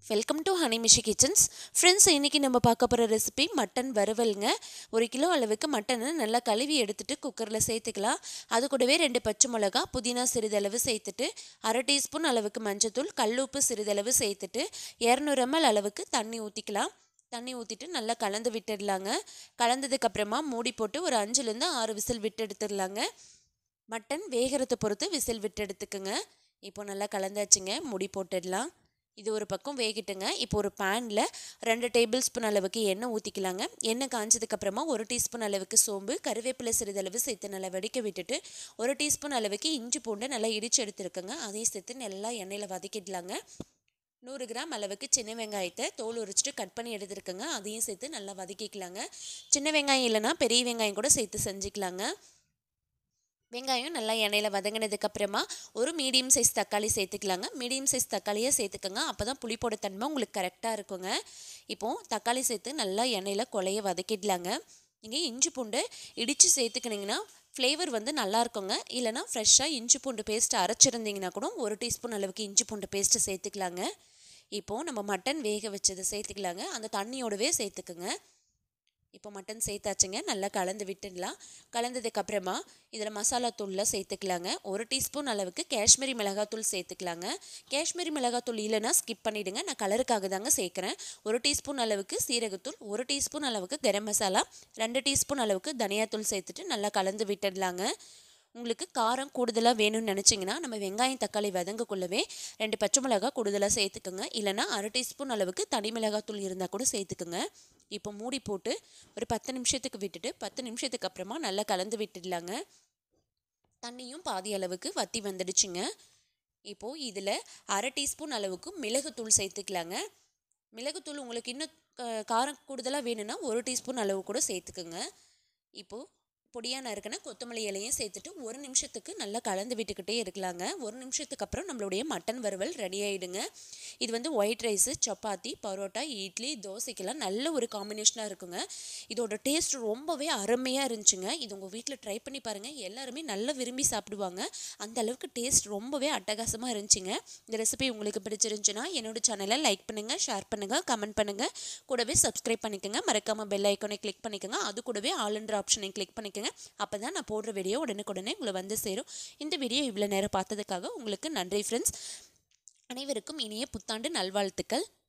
welcome to ஹனிமிஷி kitchens friends இன்றைக்கி நம்ம பார்க்க போகிற ரெசிபி மட்டன் வறுவலுங்க ஒரு கிலோ அளவுக்கு மட்டனை நல்லா கழுவி எடுத்துட்டு குக்கரில் சேர்த்துக்கலாம் அது கூடவே ரெண்டு பச்சை மிளகா புதினா சிறிதளவு சேர்த்துட்டு அரை டீஸ்பூன் அளவுக்கு மஞ்சத்தூள் கல்லுப்பு சிறிதளவு சேர்த்துட்டு இரநூறு எம்எல் அளவுக்கு தண்ணி ஊற்றிக்கலாம் தண்ணி ஊற்றிட்டு நல்லா கலந்து விட்டுடலாங்க கலந்ததுக்கப்புறமா மூடி போட்டு ஒரு அஞ்சுலேருந்து ஆறு விசில் விட்டு எடுத்துடலாங்க மட்டன் வேகிறத பொறுத்து விசில் விட்டு எடுத்துக்குங்க இப்போ நல்லா கலந்தாச்சுங்க மூடி போட்டுடலாம் இது ஒரு பக்கம் வேகிட்டுங்க இப்போ ஒரு பேனில் ரெண்டு டேபிள் ஸ்பூன் அளவுக்கு எண்ணெய் ஊற்றிக்கலாங்க எண்ணெய் காஞ்சதுக்கப்புறமா ஒரு டீஸ்பூன் அளவுக்கு சோம்பு கருவேப்பிலை சிறிதளவு சேர்த்து நல்லா வெடிக்க விட்டுட்டு ஒரு டீஸ்பூன் அளவுக்கு இஞ்சி பூண்டு நல்லா இடித்து எடுத்துருக்குங்க அதையும் சேர்த்து நல்லா எண்ணெயில் வதக்கிடலாங்க நூறு கிராம் அளவுக்கு சின்ன வெங்காயத்தை தோல் உரிச்சிட்டு கட் பண்ணி எடுத்துருக்கேங்க அதையும் சேர்த்து நல்லா வதக்கிக்கலாங்க சின்ன வெங்காயம் இல்லைன்னா பெரிய வெங்காயம் கூட சேர்த்து செஞ்சுக்கலாங்க வெங்காயம் நல்லா எண்ணெயில் வதங்கினதுக்கப்புறமா ஒரு மீடியம் சைஸ் தக்காளி சேர்த்துக்கலாங்க மீடியம் சைஸ் தக்காளியை சேர்த்துக்கோங்க அப்போ தான் புளிப்போட தன்மை உங்களுக்கு கரெக்டாக இருக்குங்க இப்போது தக்காளி சேர்த்து நல்லா எண்ணெயில் கொலைய வதக்கிடலாங்க நீங்கள் இஞ்சி பூண்டு இடித்து சேர்த்துக்கினீங்கன்னா ஃப்ளேவர் வந்து நல்லா இருக்குங்க இல்லைனா ஃப்ரெஷ்ஷாக இஞ்சி பூண்டு பேஸ்ட் அரைச்சிருந்தீங்கன்னா கூட ஒரு டீஸ்பூன் அளவுக்கு இஞ்சி பூண்டு பேஸ்ட்டு சேர்த்துக்கலாங்க இப்போது நம்ம மட்டன் வேக வச்சதை சேர்த்துக்கலாங்க அந்த தண்ணியோடவே சேர்த்துக்குங்க இப்போ மட்டன் சேர்த்தாச்சுங்க நல்லா கலந்து விட்டுடலாம் கலந்ததுக்கப்புறமா இதில் மசாலா தூள்லாம் சேர்த்துக்கலாங்க ஒரு டீஸ்பூன் அளவுக்கு காஷ்மீரி மிளகாத்தூள் சேர்த்துக்கலாங்க காஷ்மீரி மிளகாத்தூள் இல்லைன்னா ஸ்கிப் பண்ணிவிடுங்க நான் கலருக்காக தாங்க சேர்க்குறேன் ஒரு டீஸ்பூன் அளவுக்கு சீரகத்தூள் ஒரு டீஸ்பூன் அளவுக்கு கரம் மசாலா ரெண்டு டீஸ்பூன் அளவுக்கு தனியாத்தூள் சேர்த்துட்டு நல்லா கலந்து விட்டுடலாங்க உங்களுக்கு காரம் கூடுதலாக வேணும்னு நினச்சிங்கன்னா நம்ம வெங்காயம் தக்காளி வதங்கக்குள்ளவே ரெண்டு பச்சை மிளகா கூடுதலாக சேர்த்துக்குங்க இல்லைனா அரை டீஸ்பூன் அளவுக்கு தனி மிளகாத்தூள் இருந்தால் கூட சேர்த்துக்குங்க இப்போ மூடி போட்டு ஒரு பத்து நிமிஷத்துக்கு விட்டுட்டு பத்து நிமிஷத்துக்கு அப்புறமா நல்லா கலந்து விட்டுடலாங்க தண்ணியும் பாதி அளவுக்கு வத்தி வந்துடுச்சுங்க இப்போது இதில் அரை டீஸ்பூன் அளவுக்கு மிளகுத்தூள் சேர்த்துக்கலாங்க மிளகுத்தூள் உங்களுக்கு இன்னும் காரம் கூடுதலாக வேணும்னா ஒரு டீஸ்பூன் அளவு கூட சேர்த்துக்குங்க இப்போது பொடியாக நறுக்கின கொத்தமல்லி இலையும் சேர்த்துட்டு ஒரு நிமிஷத்துக்கு நல்லா கலந்து விட்டுக்கிட்டே இருக்கலாங்க ஒரு நிமிஷத்துக்கு அப்புறம் நம்மளுடைய மட்டன் வறுவல் ரெடி ஆகிடுங்க இது வந்து ஒயிட் ரைஸு சப்பாத்தி பரோட்டா இட்லி தோசைக்கெல்லாம் நல்ல ஒரு காம்பினேஷனாக இருக்குங்க இதோட டேஸ்ட் ரொம்பவே அருமையாக இருந்துச்சுங்க இது உங்கள் வீட்டில் ட்ரை பண்ணி பாருங்கள் எல்லாருமே நல்லா விரும்பி சாப்பிடுவாங்க அந்த அளவுக்கு டேஸ்ட் ரொம்பவே அட்டகாசமாக இருந்துச்சுங்க இந்த ரெசிபி உங்களுக்கு பிடிச்சிருந்துச்சுன்னா என்னோட சேனலை லைக் பண்ணுங்கள் ஷேர் பண்ணுங்கள் கமெண்ட் பண்ணுங்கள் கூடவே சப்ஸ்கிரைப் பண்ணிக்கோங்க மறக்காமல் பெல் ஐக்கானை கிளிக் பண்ணிக்கோங்க அது கூடவே ஆல்ன்ற ஆப்ஷனை கிளிக் பண்ணிக்கோங்க அப்போ தான் நான் போடுற வீடியோ உடனுக்குடனே உங்களை வந்து சேரும் இந்த வீடியோ இவ்வளோ நேரம் பார்த்ததுக்காக உங்களுக்கு நன்றி ஃப்ரெண்ட்ஸ் அனைவருக்கும் இனிய புத்தாண்டு நல்வாழ்த்துக்கள்